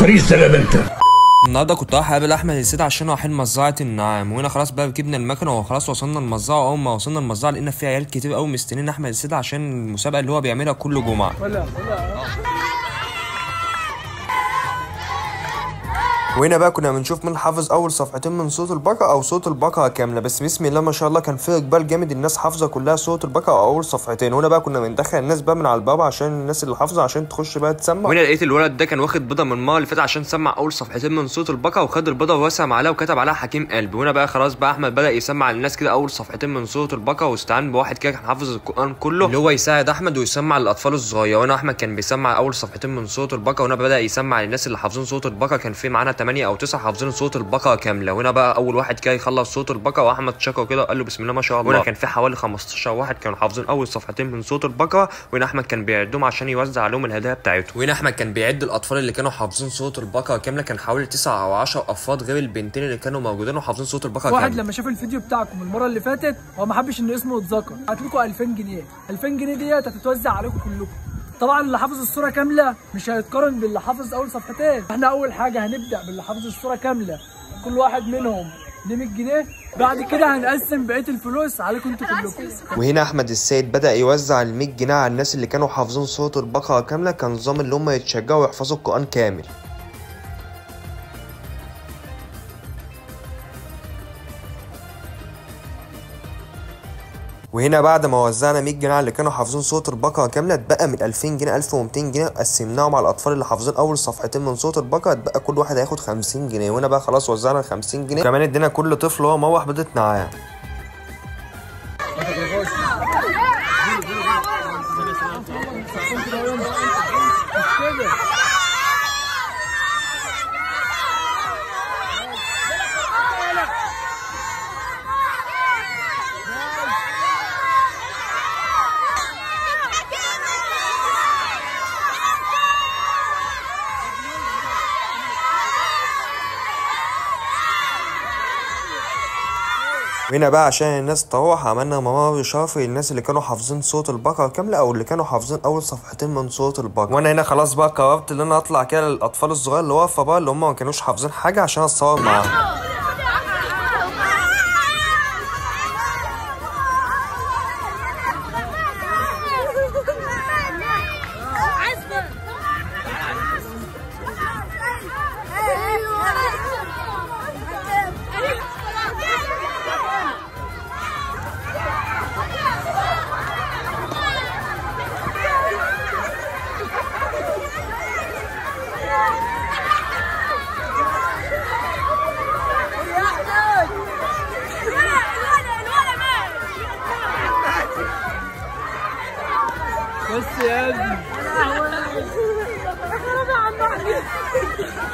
طريق السلام انت النهارده كنت رايح اقابل احمد السيد عشان رايحين مزرعه النعام وهنا خلاص بقى ركبنا المكنه وخلاص وصلنا المزرعه اول ما وصلنا المزرعه لقينا فيها عيال كتير قوي مستنيين احمد السيد عشان المسابقه اللي هو بيعملها كل جمعه وهنا بقى كنا بنشوف من حافظ اول صفحتين من صوت البقره او صوت البقره كامله بس بسم الله ما شاء الله كان في اقبال جامد الناس حافظه كلها صوت البقره او اول صفحتين وهنا بقى كنا بندخل الناس بقى من على الباب عشان الناس اللي حافظه عشان تخش بقى تسمع وهنا لقيت الولد ده كان واخد بيضه من المره اللي فاتت عشان سمع اول صفحتين من صوت البقره وخد البيضه ورسم عليها وكتب عليها حكيم قلبي وهنا بقى خلاص بقى احمد بدا يسمع للناس كده اول صفحتين من صوت البقره واستعان بواحد كده كان حافظ القران كله اللي هو يساعد احمد ويسمع للاطفال الصغيره وانا احمد كان بيسمع اول صفحتين من صوت البقره وهنا بدا يسمع للناس اللي حافظين صوت البقره كان في معانا 8 او 9 حافظين صوت البقره كامله وهنا بقى اول واحد كده يخلص صوت البقره واحمد شكر كده وقال له بسم الله ما شاء الله وهنا كان في حوالي 15 واحد كانوا حافظين اول صفحتين من صوت البقره وهنا احمد كان بيعدهم عشان يوزع عليهم الهدايا بتاعتهم وهنا احمد كان بيعد الاطفال اللي كانوا حافظين صوت البقره كامله كان حوالي 9 او 10 افراد غير البنتين اللي كانوا موجودين وحافظين صوت البقره واحد كامله لما شاف الفيديو بتاعكم المره اللي فاتت هو ما حبش ان اسمه يتذكر هات لكم 2000 جنيه 2000 جنيه ديت هتتوزع عليكم كلكم طبعا اللي حافظ الصوره كامله مش هيتقارن باللي حافظ اول صفحتين احنا اول حاجه هنبدا باللي حافظ الصوره كامله كل واحد منهم ل 100 جنيه بعد كده هنقسم بقيه الفلوس عليكم انتوا كلكم وهنا احمد السيد بدا يوزع ال 100 جنيه على الناس اللي كانوا حافظين صوت البقره كامله كان نظام اللي هم يتشجعوا ويحفظوا القران كامل وهنا بعد ما وزعنا 100 جنيه على اللي كانوا حافظين صوت البقره كامله اتبقى من 2000 جنيه 1200 جنيه قسمناهم على الاطفال اللي حافظين اول صفحتين من صوت البقره اتبقى كل واحد هياخد 50 جنيه وهنا بقى خلاص وزعنا ال 50 جنيه وكمان ادينا كل طفل هو موح بيضه نعام وهنا بقى عشان الناس تروح عملنا ممر شرفي للناس اللي كانوا حافظين صوت البقرة كاملة أو اللي كانوا حافظين أول صفحتين من صوت البقرة وأنا هنا خلاص بقى قررت إن أنا أطلع كده للأطفال الصغار اللي واقفة بقى اللي هم ما كانوش حافظين حاجة عشان أتصور معاهم بس يا ابني